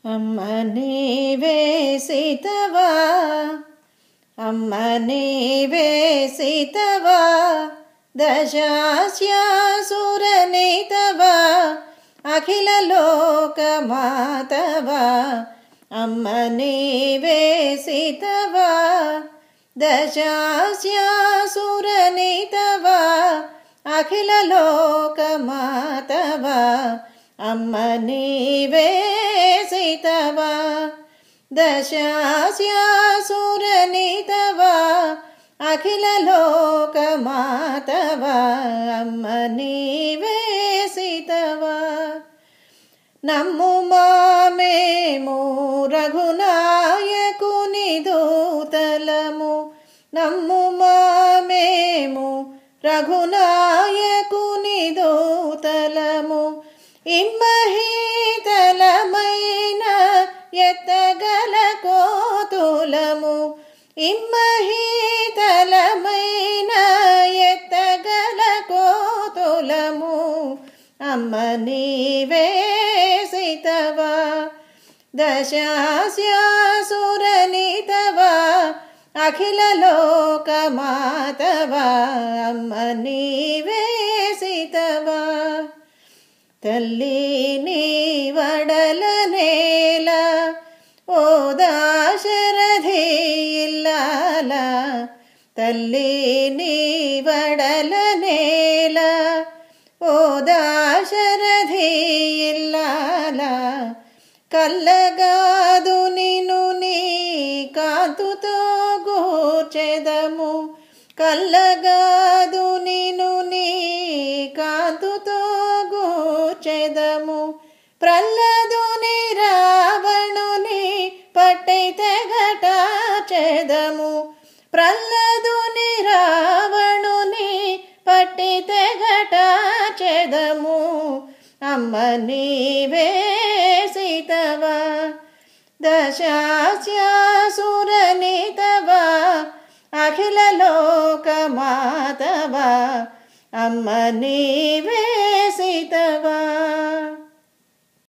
అమ్మ నీవే సీతవా అమ్మ నీవే సీతవా దశాస్యాసురనితవా అఖిల లోకమాతవా అమ్మ నీవే సీతవా దశాస్యాసురనితవా అఖిల లోకమాతవా అమ్మ నీవే సీతవా దశాస్యాసురనితవా అఖిల లోకమాతవా అమ్మ నీవే సీతవా నమ్ము మామేము రఘునాయకుని దూతలము నమ్ము మామేము రఘునాయకుని దూతలము ఇమ్మహీతలమైన ఎత్తగల కోతులము ఇమ్మహీతలమైన ఎత్తగల కోతులము అమ్మ నీవే సీతవా దశాస్యాసురనితవా అఖిల లోకమాతవా అమ్మ నీవే సీతవా తల్లి నీ వడల నేల ఓ దాశరథి ఇల్లాల తల్లి నీ వడల నేల ఓ దాశరథి ఇల్లాల కల్లగాదు నిను నీ కాంతుతో గూర్చెదము కల్లగాదు నిను నీ కాంతుతో గూర్చెదము ప్రహ్లదుని రావణుని పట్టై తెగట చెదము ప్రహ్లదుని రావణుని పట్టి తెగట చెదము అమ్మ నీవే సీతవా దశాస్యాసురనితవా అఖిల లోకమాతవా అమ్మ నీవే